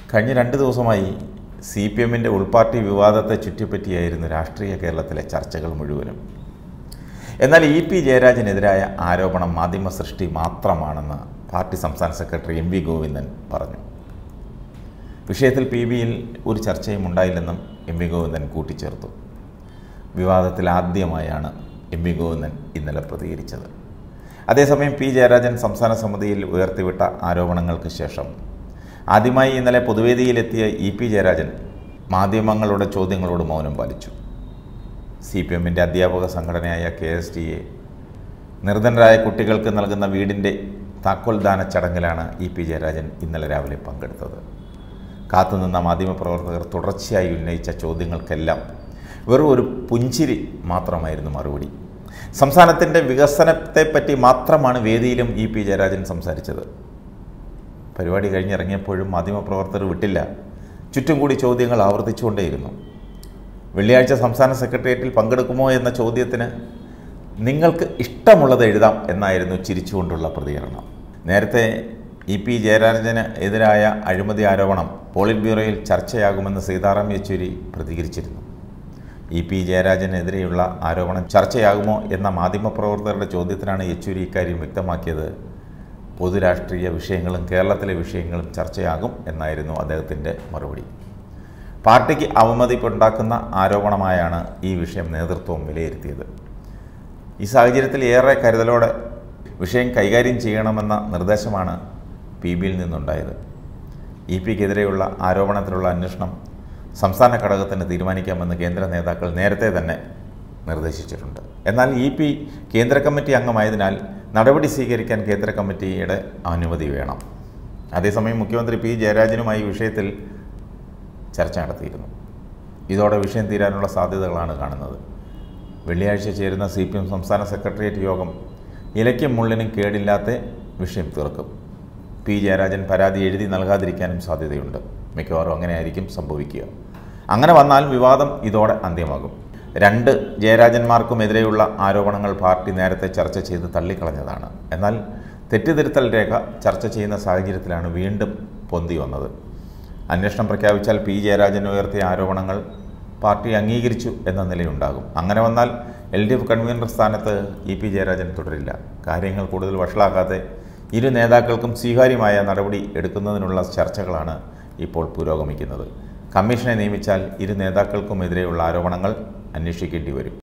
കഴിഞ്ഞ രണ്ട് ദിവസമായി സി പി എമ്മിൻ്റെ ഉൾപാർട്ടി വിവാദത്തെ ചുറ്റിപ്പറ്റിയായിരുന്നു രാഷ്ട്രീയ കേരളത്തിലെ ചർച്ചകൾ മുഴുവനും എന്നാൽ ഇ പി ജയരാജനെതിരായ ആരോപണം മാധ്യമ സൃഷ്ടി മാത്രമാണെന്ന് പാർട്ടി സംസ്ഥാന സെക്രട്ടറി എം വി ഗോവിന്ദൻ പറഞ്ഞു വിഷയത്തിൽ പി ബിയിൽ ഒരു ചർച്ചയും ഉണ്ടായില്ലെന്നും എം വി ഗോവിന്ദൻ കൂട്ടിച്ചേർത്തു വിവാദത്തിൽ ആദ്യമായാണ് എം വി ഗോവിന്ദൻ ഇന്നലെ പ്രതികരിച്ചത് അതേസമയം പി ജയരാജൻ സംസ്ഥാന സമിതിയിൽ ഉയർത്തിവിട്ട ആരോപണങ്ങൾക്ക് ശേഷം ആദ്യമായി ഇന്നലെ പൊതുവേദിയിലെത്തിയ ഇ പി ജയരാജൻ മാധ്യമങ്ങളുടെ ചോദ്യങ്ങളോട് മൗനം പാലിച്ചു സി പി എമ്മിൻ്റെ അധ്യാപക സംഘടനയായ കെ എസ് ടി എ നിർധനരായ കുട്ടികൾക്ക് നൽകുന്ന വീടിൻ്റെ താക്കോൽദാന ചടങ്ങിലാണ് ഇ പി ജയരാജൻ ഇന്നലെ രാവിലെ പങ്കെടുത്തത് കാത്തുനിന്ന മാധ്യമപ്രവർത്തകർ തുടർച്ചയായി ഉന്നയിച്ച ചോദ്യങ്ങൾക്കെല്ലാം വെറും ഒരു പുഞ്ചിരി മാത്രമായിരുന്നു മറുപടി സംസ്ഥാനത്തിൻ്റെ വികസനത്തെപ്പറ്റി മാത്രമാണ് വേദിയിലും ഇ പി ജയരാജൻ സംസാരിച്ചത് പരിപാടി കഴിഞ്ഞിറങ്ങിയപ്പോഴും മാധ്യമപ്രവർത്തകർ വിട്ടില്ല ചുറ്റും കൂടി ചോദ്യങ്ങൾ ആവർത്തിച്ചുകൊണ്ടേയിരുന്നു വെള്ളിയാഴ്ച സംസ്ഥാന സെക്രട്ടേറിയറ്റിൽ പങ്കെടുക്കുമോ എന്ന ചോദ്യത്തിന് നിങ്ങൾക്ക് ഇഷ്ടമുള്ളത് എഴുതാം എന്നായിരുന്നു ചിരിച്ചുകൊണ്ടുള്ള പ്രതികരണം നേരത്തെ ഇ പി ജയരാജന് എതിരായ അഴിമതി ആരോപണം പോളിറ്റ് ബ്യൂറോയിൽ ചർച്ചയാകുമെന്ന് സീതാറാം യെച്ചൂരി പ്രതികരിച്ചിരുന്നു ഇ പി ജയരാജനെതിരെയുള്ള ആരോപണം ചർച്ചയാകുമോ എന്ന മാധ്യമപ്രവർത്തകരുടെ ചോദ്യത്തിനാണ് യെച്ചൂരി ഇക്കാര്യം വ്യക്തമാക്കിയത് പൊതുരാഷ്ട്രീയ വിഷയങ്ങളും കേരളത്തിലെ വിഷയങ്ങളും ചർച്ചയാകും എന്നായിരുന്നു അദ്ദേഹത്തിൻ്റെ മറുപടി പാർട്ടിക്ക് അവമതിപ്പുണ്ടാക്കുന്ന ആരോപണമായാണ് ഈ വിഷയം നേതൃത്വം വിലയിരുത്തിയത് ഈ സാഹചര്യത്തിൽ ഏറെ കരുതലോടെ വിഷയം കൈകാര്യം ചെയ്യണമെന്ന നിർദ്ദേശമാണ് പി ബിയിൽ നിന്നുണ്ടായത് ഇ പിക്കെതിരെയുള്ള ആരോപണത്തിലുള്ള അന്വേഷണം സംസ്ഥാന ഘടകത്തിന് തീരുമാനിക്കാമെന്ന് കേന്ദ്ര നേതാക്കൾ നേരത്തെ തന്നെ നിർദ്ദേശിച്ചിട്ടുണ്ട് എന്നാൽ ഇ പി കേന്ദ്ര കമ്മിറ്റി അംഗമായതിനാൽ നടപടി സ്വീകരിക്കാൻ കേന്ദ്ര കമ്മിറ്റിയുടെ അനുമതി വേണം അതേസമയം മുഖ്യമന്ത്രി പി ജയരാജനുമായി വിഷയത്തിൽ ചർച്ച നടത്തിയിരുന്നു ഇതോടെ വിഷയം തീരാനുള്ള സാധ്യതകളാണ് കാണുന്നത് വെള്ളിയാഴ്ച ചേരുന്ന സി പി എം സംസ്ഥാന സെക്രട്ടേറിയറ്റ് യോഗം ഇലയ്ക്കും മുള്ളിനും കേടില്ലാത്ത വിഷയം തീർക്കും പി ജയരാജൻ പരാതി എഴുതി നൽകാതിരിക്കാനും സാധ്യതയുണ്ട് മിക്കവാറും അങ്ങനെയായിരിക്കും സംഭവിക്കുക അങ്ങനെ വന്നാൽ വിവാദം ഇതോടെ അന്ത്യമാകും രണ്ട് ജയരാജന്മാർക്കുമെതിരെയുള്ള ആരോപണങ്ങൾ പാർട്ടി നേരത്തെ ചർച്ച ചെയ്ത് തള്ളിക്കളഞ്ഞതാണ് എന്നാൽ തെറ്റിതിരുത്തൽ രേഖ ചർച്ച ചെയ്യുന്ന സാഹചര്യത്തിലാണ് വീണ്ടും പൊന്തി വന്നത് അന്വേഷണം പ്രഖ്യാപിച്ചാൽ പി ജയരാജൻ ഉയർത്തിയ ആരോപണങ്ങൾ പാർട്ടി അംഗീകരിച്ചു എന്ന നിലയുണ്ടാകും അങ്ങനെ വന്നാൽ എൽ ഡി എഫ് കൺവീനർ സ്ഥാനത്ത് ഇ പി ജയരാജൻ തുടരില്ല കാര്യങ്ങൾ കൂടുതൽ വഷളാക്കാതെ ഇരു നേതാക്കൾക്കും സ്വീകാര്യമായ നടപടി എടുക്കുന്നതിനുള്ള ചർച്ചകളാണ് ഇപ്പോൾ പുരോഗമിക്കുന്നത് കമ്മീഷനെ നിയമിച്ചാൽ ഇരു നേതാക്കൾക്കുമെതിരെയുള്ള ആരോപണങ്ങൾ അന്വേഷിക്കേണ്ടി വരും